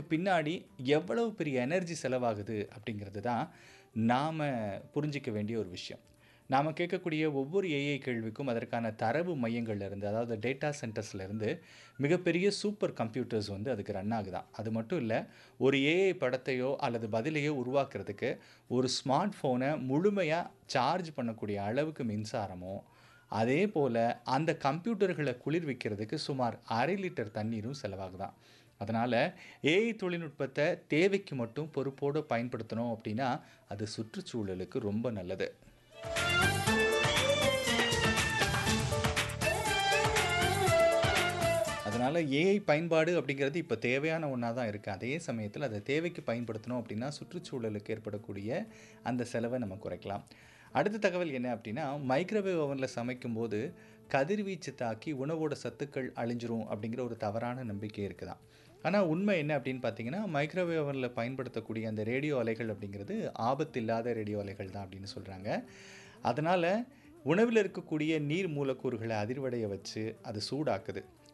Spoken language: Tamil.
பின்னாடி எவ்வளவு பெரிய எனர்ஜி செலவாகுது அப்படிங்கிறது தான் நாம் புரிஞ்சிக்க வேண்டிய ஒரு விஷயம் நாம் கேட்கக்கூடிய ஒவ்வொரு ஏஐ கேள்விக்கும் அதற்கான தரவு மையங்கள்ல இருந்து அதாவது டேட்டா சென்டர்ஸ்ல இருந்து மிகப்பெரிய சூப்பர் கம்ப்யூட்டர்ஸ் வந்து அதுக்கு ரன் ஆகுதாம் அது மட்டும் இல்லை ஒரு ஏஐ படத்தையோ அல்லது பதிலையோ உருவாக்குறதுக்கு ஒரு ஸ்மார்ட் ஃபோனை முழுமையாக சார்ஜ் பண்ணக்கூடிய அளவுக்கு மின்சாரமும் அதே போல் அந்த கம்ப்யூட்டர்களை குளிர்விக்கிறதுக்கு சுமார் அரை லிட்டர் தண்ணீரும் செலவாகுதாம் அதனால் ஏஐ தொழில்நுட்பத்தை தேவைக்கு மட்டும் பொறுப்போடு பயன்படுத்தணும் அப்படின்னா அது சுற்றுச்சூழலுக்கு ரொம்ப நல்லது அதனால் ஏஐ பயன்பாடு அப்படிங்கிறது இப்போ தேவையான ஒன்றா தான் இருக்குது அதே சமயத்தில் அதை தேவைக்கு பயன்படுத்தணும் அப்படின்னா சுற்றுச்சூழலுக்கு ஏற்படக்கூடிய அந்த செலவை நம்ம குறைக்கலாம் அடுத்த தகவல் என்ன அப்படின்னா மைக்ரோவேவ் ஓவனில் சமைக்கும்போது கதிர்வீச்சு தாக்கி உணவோட சத்துக்கள் அழிஞ்சிரும் அப்படிங்கிற ஒரு தவறான நம்பிக்கை இருக்குதாம் ஆனால் உண்மை என்ன அப்படின்னு பார்த்தீங்கன்னா மைக்ரோவேவ் ஓவனில் பயன்படுத்தக்கூடிய அந்த ரேடியோ அலைகள் அப்படிங்கிறது ஆபத்து இல்லாத ரேடியோ அலைகள் தான் அப்படின்னு சொல்கிறாங்க அதனால் உணவில் இருக்கக்கூடிய நீர் மூலக்கூறுகளை அதிர்வடைய வச்சு அது சூடாக்குது